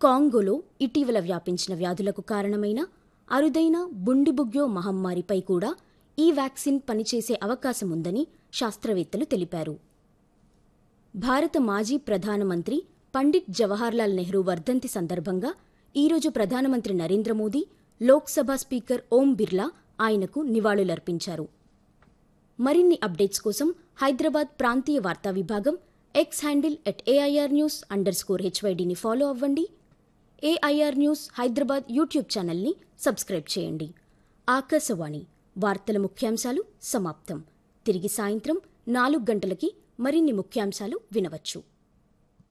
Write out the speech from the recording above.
కాంగోలో ఇటీవల వ్యాపించిన వ్యాధులకు కారణమైన అరుదైన బుండిబుగ్యో మహమ్మారిపై కూడా ఈ వ్యాక్సిన్ పనిచేసే అవకాశం ఉందని శాస్త్రవేత్తలు తెలిపారు భారత మాజీ ప్రధానమంత్రి పండిట్ జవహర్లాల్ నెహ్రూ వర్ధంతి సందర్భంగా ఈరోజు ప్రధానమంత్రి నరేంద్ర మోదీ లోక్సభ స్పీకర్ ఓం బిర్లా ఆయనకు నివాళులర్పించారు మరిన్ని అప్డేట్స్ కోసం హైదరాబాద్ ప్రాంతీయ వార్తా విభాగం X handle at A I R news underscore హెచ్వైడిని ఫాలో అవ్వండి ఏఐఆర్ న్యూస్ హైదరాబాద్ యూట్యూబ్ ఛానల్ని సబ్స్క్రైబ్ చేయండి ఆకాశవాణి వార్తల ముఖ్యాంశాలు సమాప్తం తిరిగి సాయంత్రం నాలుగు గంటలకి మరిన్ని ముఖ్యాంశాలు వినవచ్చు